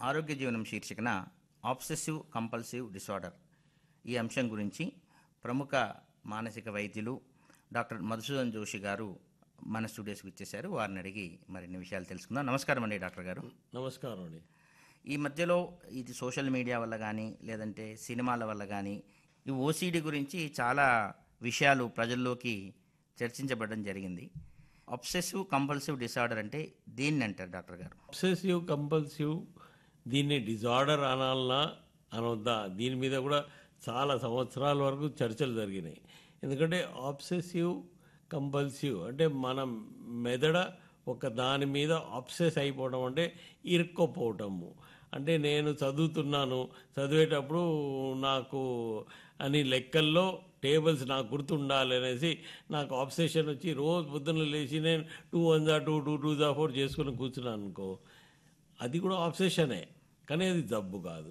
ఆరోగ్య జీవనం శీర్షికన ఆబ్సెసివ్ కంపల్సివ్ డిసార్డర్ ఈ అంశం గురించి ప్రముఖ మానసిక వైద్యులు డాక్టర్ మధుసూదన్ జోషి గారు మన స్టూడియోస్కి ఇచ్చేశారు వారిని అడిగి మరిన్ని విషయాలు తెలుసుకుందాం నమస్కారం అండి డాక్టర్ గారు నమస్కారం అండి ఈ మధ్యలో ఇది సోషల్ మీడియా వల్ల కానీ లేదంటే సినిమాల వల్ల కానీ ఈ ఓసీడీ గురించి చాలా విషయాలు ప్రజల్లోకి చర్చించబడడం జరిగింది అబ్సెసివ్ కంపల్సివ్ డిసార్డర్ అంటే దేన్ని అంటారు డాక్టర్ గారు అబ్సెసివ్ కంపల్సివ్ దీన్ని డిజార్డర్ అనాలనా అనొద్దా దీని మీద కూడా చాలా సంవత్సరాల వరకు చర్చలు జరిగినాయి ఎందుకంటే ఆబ్సెసివ్ కంపల్సివ్ అంటే మన మెదడ ఒక దాని మీద ఆబ్సెస్ అయిపోవడం అంటే ఇరుక్కోపోవటము అంటే నేను చదువుతున్నాను చదివేటప్పుడు నాకు అని లెక్కల్లో టేబుల్స్ నాకు గుర్తుండాలి అనేసి నాకు ఆబ్సెషన్ వచ్చి రోజు పొద్దున్న లేచి నేను టూ వన్ జా టూ టూ టూ జా ఫోర్ చేసుకుని కూర్చున్నాను అనుకో అది కూడా ఆబ్సెషనే కానీ అది జబ్బు కాదు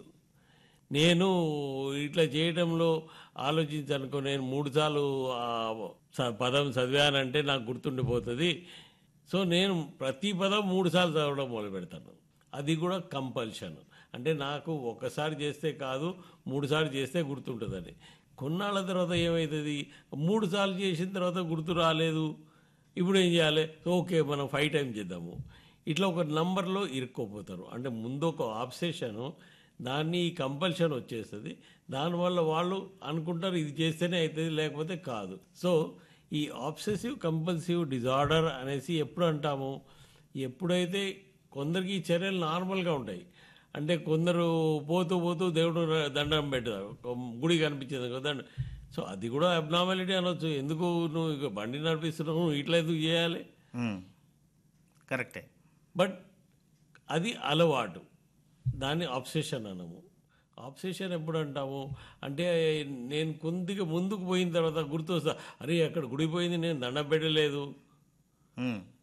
నేను ఇట్లా చేయడంలో ఆలోచించనుకో నేను మూడు సార్లు ఆ స- పదం చదివానంటే నాకు గుర్తుండిపోతుంది సో నేను ప్రతి పదం మూడు సార్లు చదవడం మొదలు పెడతాను అది కూడా కంపల్షన్ అంటే నాకు ఒకసారి చేస్తే కాదు మూడు సార్లు చేస్తే గుర్తుంటుందని కొన్నాళ్ళ తర్వాత ఏమవుతుంది మూడు సార్లు చేసిన తర్వాత గుర్తు రాలేదు ఇప్పుడు ఏం చేయాలి ఓకే మనం ఫైవ్ టైం చేద్దాము ఇట్లా ఒక నంబర్లో ఇరుక్కోపోతారు అంటే ముందు ఒక ఆబ్సెషను దాన్ని కంపల్షన్ వచ్చేస్తుంది దానివల్ల వాళ్ళు అనుకుంటారు ఇది చేస్తేనే అవుతుంది లేకపోతే కాదు సో ఈ ఆబ్సెసివ్ కంపల్సివ్ డిజార్డర్ అనేసి ఎప్పుడు అంటాము ఎప్పుడైతే కొందరికి ఈ చర్యలు నార్మల్గా ఉంటాయి అంటే కొందరు పోతూ పోతూ దేవుడు ర- దండం పెడతారు ఒక గుడి కనిపించింది కదా దండం సో అది కూడా అబ్నార్మాలిటీ అనొచ్చు ఎందుకు నువ్వు ఇక బండి నడిపిస్తున్నావు నువ్వు ఇట్లా ఎందుకు చేయాలి మ్మ్. కరెక్టే బట్ అది అలవాటు దాన్ని ఆబ్సెషన్ అనము ఆబ్సెషన్ ఎప్పుడు అంటాము అంటే నేను కొద్దిగా ముందుకు పోయిన తర్వాత గుర్తొస్తా అరే అక్కడ గుడి పోయింది నేను దండం పెట్టలేదు మ్మ్.